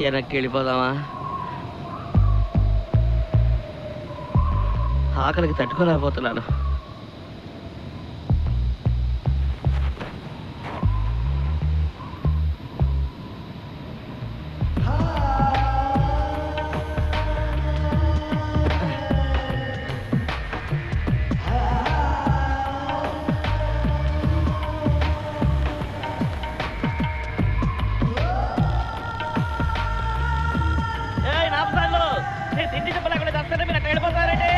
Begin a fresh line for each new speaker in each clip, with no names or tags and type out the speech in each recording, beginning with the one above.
వెనక్కి వెళ్ళిపోదామా ఆకలికి తట్టుకోలేకపోతున్నాను ఏయ్, నాపసాలు! నేను తిండి చెప్పలేకుండా చస్తానే మీరు అట్లా వెళ్ళిపోతారండి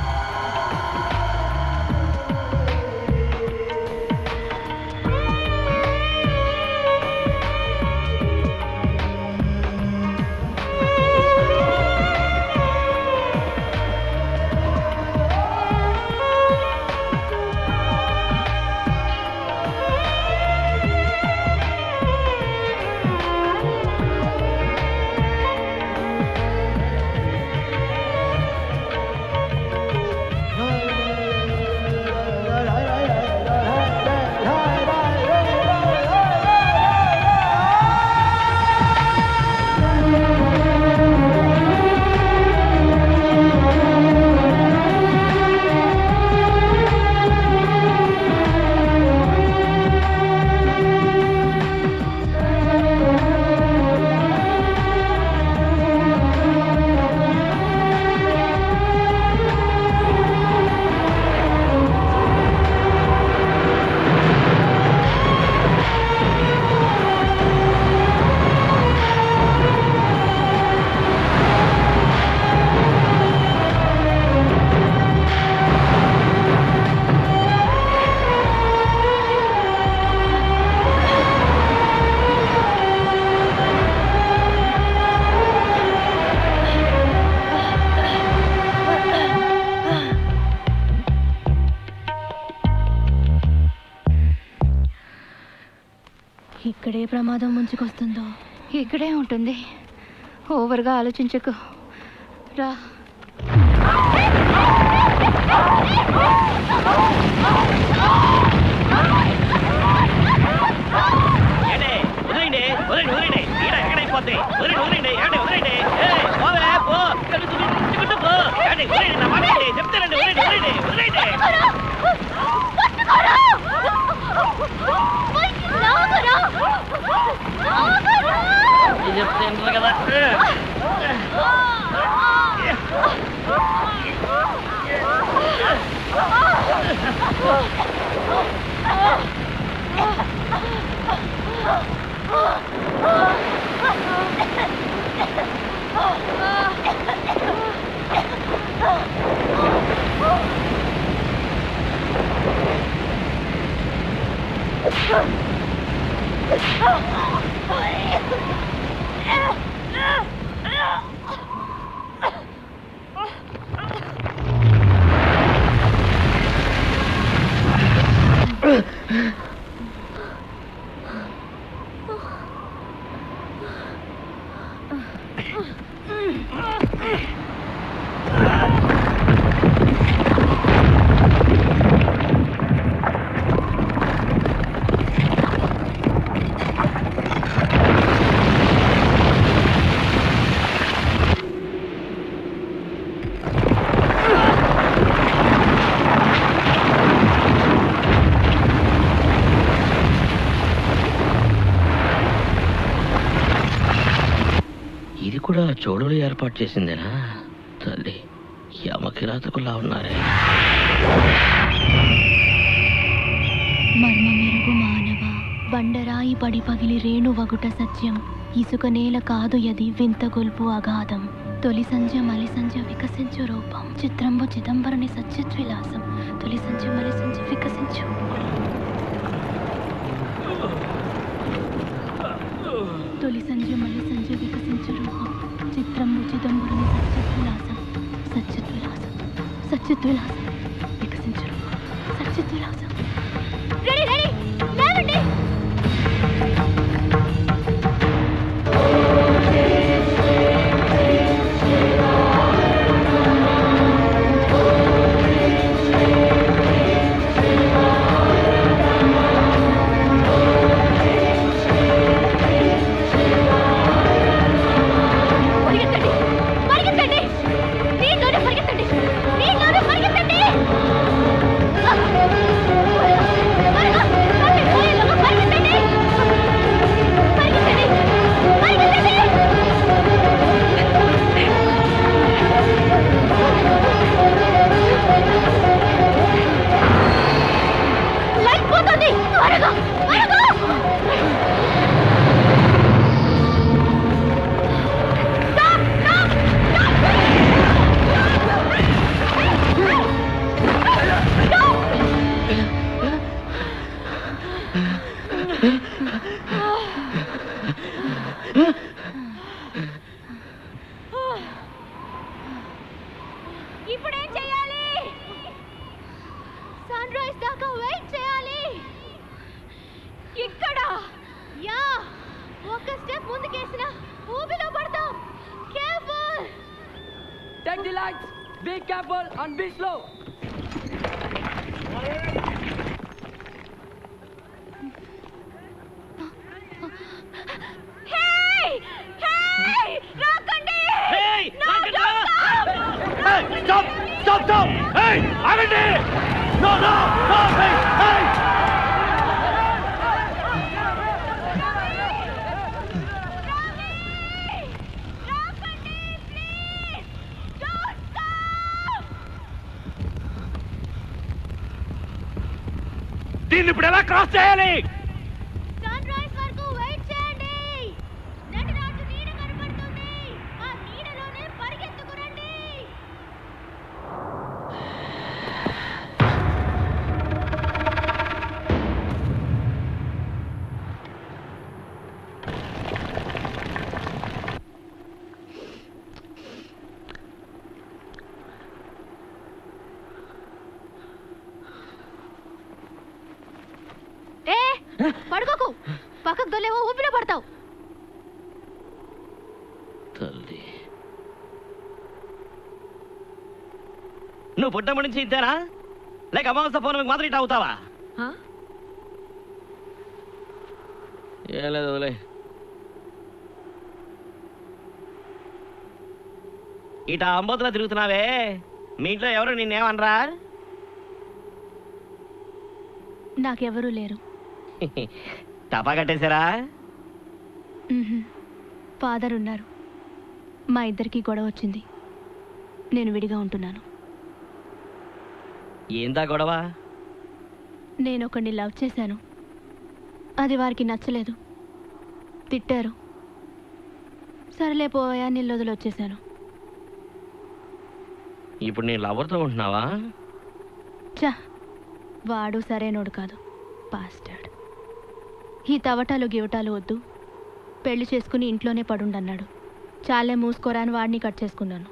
ఇక్కడే ప్రమాదం ముంచుకొస్తుందో
ఇక్కడే ఉంటుంది ఓవర్గా ఆలోచించకు రా
ఏంటి? వదిలేయండి, వదిలేయండి, వదిలేయండి. ఈడ ఎక్కడైపోద్ది? వదిలేయండి, వదిలేయండి, ఏమండి, వదిలేయండి. ఏయ్, పోవే, పో. ఇక్కడ నుంచి మీరు తిట్టుకుంటూ పో. ఏమండి, వదిలేయండి, నా మాట వినండి. చెప్తానండి, వదిలేయండి, వదిలేయండి, వదిలేయండి. ఇది చెప్తే వినరు కదా ఇది కూడా చోడులు ఏర్పాటు చేసిందేనా తల్లి యమకిరాతకులా ఉన్నారే
మర్మమెరుగు మానవ బండరాయి పడి పగిలి రేణు వగుట సత్యం ఇసుక నేల కాదు యది వింత గొల్పు అగాధం తొలి సంజ మలి సంజ వికసించు రూపం చిత్రంబు చిదంబరుని సత్యద్విలాసం తొలి సంజ మలి సంజ వికసించు తొలి సంజ మలి సంజ వికసించు రూపం చిత్రంబు చిదంబరుని సత్యద్విలాసం సత్యద్విలాసం సత్యద్విలాసం వికసించు రూపం సత్యద్విలాసం రెడీ రెడీ లేవండి
ఆ
ఒక్క స్టెప్ ముందుకేసిన ఊబిలో పడతాం careful
Take the lights. Be careful and be slow.
Hey hey రాకండి
ఏయ్, రాకండ్రా! ఏయ్, stop! Stop, stop! ఏయ్, ఆగండి! No, no, no, ఏయ్, ఏయ్! దీన్ని ఇప్పుడు ఎలా క్రాస్ చేయాలి
సన్ రైజ్ వరకు వెయిట్ చేయండి నటరాజు నీడ కనపడుతుంది ఆ నీడలోనే పరిగెత్తుకురండి ఏ పడుకోకు పక్కకు దొల్లేవో ఊపిలో పడతావు
తల్లి నువ్వు పుట్టమ్మడి నుంచి ఇంతేనా లేక అమావాస్య పౌర్ణమికి మాత్రం ఇట్లా అవుతావా ఏం లేదు వదిలే ఇట అంబోతులా తిరుగుతున్నావే మీ ఇంట్లో ఎవరు నిన్నేమనరా
నాకెవరూ లేరు
టపా కట్టేశారా
మ్మ్హ్మ్. ఫాదర్ ఉన్నారు మా ఇద్దరికి గొడవ వచ్చింది నేను విడిగా ఉంటున్నాను
ఏందా గొడవ
నేను ఒకడిని లవ్ చేశాను అది వారికి నచ్చలేదు తిట్టారు సరేలే పోయా నిల్లొదిలి వచ్చేసాను
ఇప్పుడు నేను లవర్తో ఉంటున్నావా
చా వాడు సరైనోడు కాదు పాస్టర్డ్ ఈ తవటాలు గివటాలు వద్దు పెళ్లి చేసుకుని ఇంట్లోనే పడుండన్నాడు చాలే మూసుకోరా అని వాడిని కట్ చేసుకున్నాను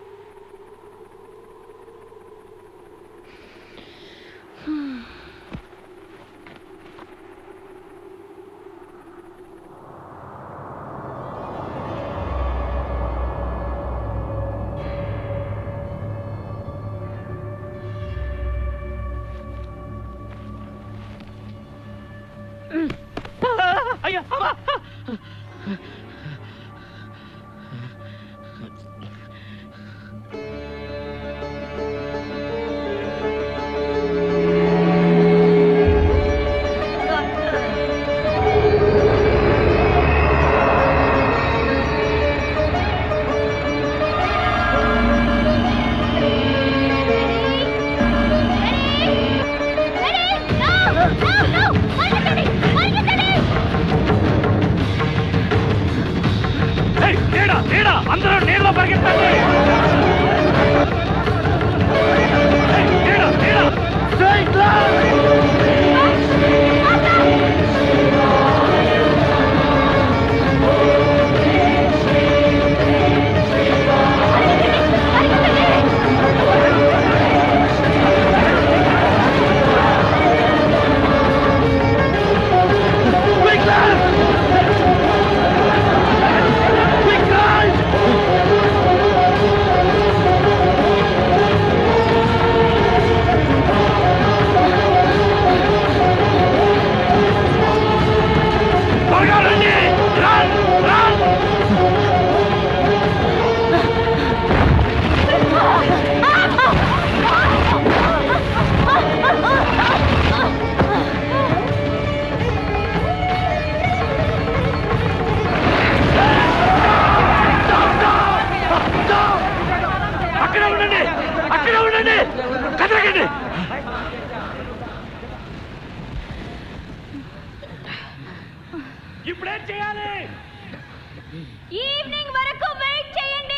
అయ్యో అమ్మా! ఏయ్, నీడ నీడ అందరూ నీడలో పరిగెత్తండి ఏయ్, నీడ నీడ straight line Quick left! Quick right! త్వరగా రండి రన్ రన్ అక్కడే ఉండండి అక్కడే ఉండండి కదలకండి ఇప్పుడేం చేయాలి
ఈవినింగ్ వరకు వెయిట్ చేయండి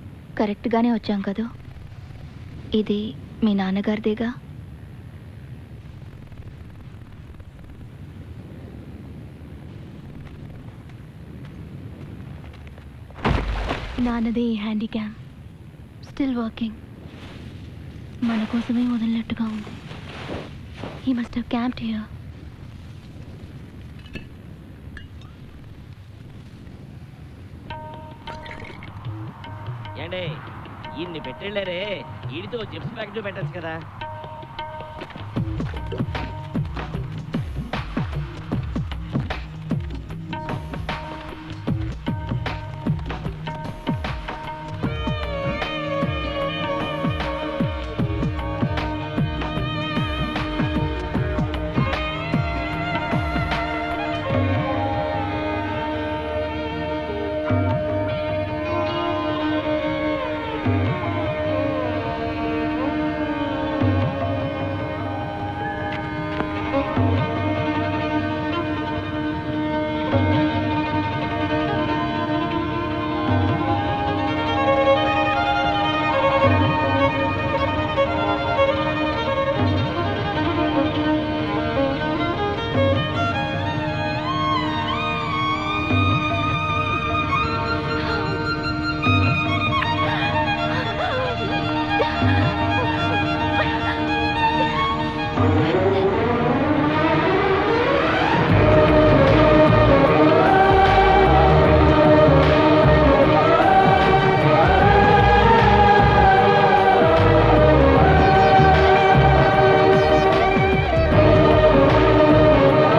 కరెక్ట్గానే వచ్చాం కదూ ఇది మీ నాన్నగారిదేగా నాన్నదే ఈ హ్యాండిక్యామ్ స్టిల్ వర్కింగ్ మన కోసమే వదిలినట్టుగా ఉంది he must have camped here
ఏండే ఇన్ని పెట్టెళ్ళారే వీడితో చిప్స్ ప్యాకెట్ పెట్టచ్చు కదా